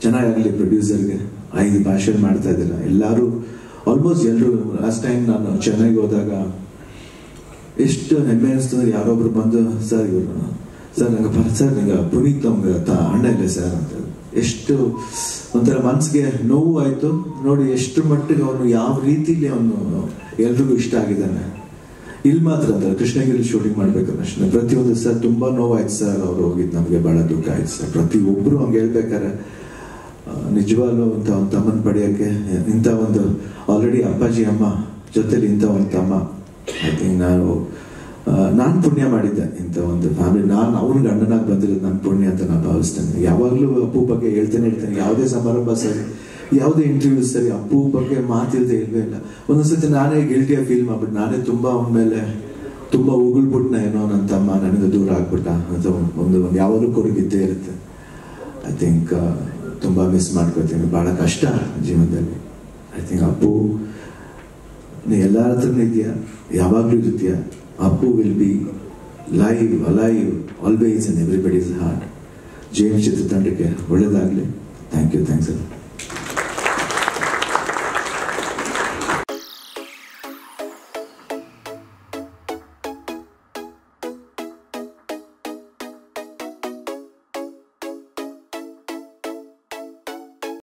ಚೆನ್ನಾಗಾಗಲಿ ಪ್ರೊಡ್ಯೂಸರ್ಗೆ ಐದು ಭಾಷೆ ಮಾಡ್ತಾ ಇದ್ದೀರಾ ಎಲ್ಲರೂ ಆಲ್ಮೋಸ್ಟ್ ಎಲ್ಲರೂ ಲಾಸ್ಟ್ ಟೈಮ್ ನಾನು ಚೆನ್ನೈಗೆ ಹೋದಾಗ ಎಷ್ಟು ಹೆಮ್ಮೆ ಅನಿಸ್ತದೆ ಯಾರೊಬ್ರು ಬಂದು ಸರ್ ಇವರು ಸರ್ ನಂಗೆ ಬರ ಸರ್ ನಂಗೆ ಪುನೀತ್ ನಮ್ಗೆ ತ ಅಣ್ಣ ಇಲ್ಲ ಸರ್ ಅಂತ ಎಷ್ಟು ಒಂಥರ ಮನ್ಸಿಗೆ ನೋವು ಆಯ್ತು ನೋಡಿ ಎಷ್ಟು ಮಟ್ಟಿಗೆ ಅವನು ಯಾವ ರೀತಿಲಿ ಅವನು ಎಲ್ರಿಗೂ ಇಷ್ಟ ಆಗಿದ್ದಾನೆ ಇಲ್ಲಿ ಮಾತ್ರ ಅಲ್ಲ ಕೃಷ್ಣಗಿರಿ ಶೂಟಿಂಗ್ ಮಾಡ್ಬೇಕಲ್ಲ ಅಷ್ಟೇ ಪ್ರತಿಯೊಂದು ಸರ್ ತುಂಬಾ ನೋವಾಯ್ತು ಸರ್ ಅವ್ರು ಹೋಗಿದ್ದು ನಮಗೆ ಬಹಳ ದುಃಖ ಆಯ್ತು ಸರ್ ಪ್ರತಿ ಒಬ್ರು ಹಂಗೆ ಹೇಳ್ಬೇಕಾರೆ ಆ, ನಿಜವಾಗ್ಲೂ ಅಂತ ಒಂದು ತಮ್ಮನ ಪಡೆಯೋಕ್ಕೆ ಇಂಥ ಒಂದು ಆಲ್ರೆಡಿ ಅಪ್ಪಾಜಿ ಅಮ್ಮ ಜೊತೆಲಿ ಇಂಥ ಒಂದು ತಮ್ಮ ಐ ಥಿಂಕ್ ನಾನು ನಾನು ಪುಣ್ಯ ಮಾಡಿದ್ದೆ ಇಂಥ ಒಂದು ಫ್ಯಾಮಿಲಿ ನಾನು ಅವನ ಗಂಡನಾಗಿ ಬಂದಿರೋದು ನನ್ನ ಪುಣ್ಯ ಅಂತ ನಾನು ಭಾವಿಸ್ತೇನೆ ಯಾವಾಗಲೂ ಅಪ್ಪು ಬಗ್ಗೆ ಹೇಳ್ತೇನೆ ಹೇಳ್ತೇನೆ ಯಾವುದೇ ಸಮಾರಂಭ ಸರಿ ಯಾವುದೇ ಇಂಟರ್ವ್ಯೂ ಸರಿ ಅಪ್ಪು ಬಗ್ಗೆ ಮಾತಿಲ್ದೆ ಇಲ್ವೇ ಇಲ್ಲ ಒಂದೊಂದ್ಸತಿ ನಾನೇ ಗಿಲ್ಟಿಯಾಗಿ ಫೀಲ್ ಮಾಡ್ಬಿಟ್ಟು ನಾನೇ ತುಂಬಾ ಅವನ ಮೇಲೆ ತುಂಬಾ ಉಗುಳ್ಬಿಟ್ನ ಏನೋ ನನ್ನ ತಮ್ಮ ನನಗೆ ದೂರ ಆಗ್ಬಿಟ್ಟ ಅಂತ ಒಂದು ಒಂದು ಯಾವಾಗಲೂ ಕೊರಗಿದ್ದೇ ಇರುತ್ತೆ ಐ ಥಿಂಕ್ ತುಂಬ ಮಿಸ್ ಮಾಡ್ಕೋತೀನಿ ಭಾಳ ಕಷ್ಟ ಜೀವನದಲ್ಲಿ ಐ ಥಿಂಕ್ ಅಪ್ಪು ನೀ ಎಲ್ಲರ ಹತ್ರನೂ ಇದೆಯಾ ಯಾವಾಗಲೂ ಇರ್ತೀಯ Appu will be live alive always in everybody's heart James ಚಿತ್ರತಂಡಕ್ಕೆ ಒಳ್ಳೇದಾಗಲಿ ಥ್ಯಾಂಕ್ ಯು ಥ್ಯಾಂಕ್ಸ್ ಅಲ್ಲ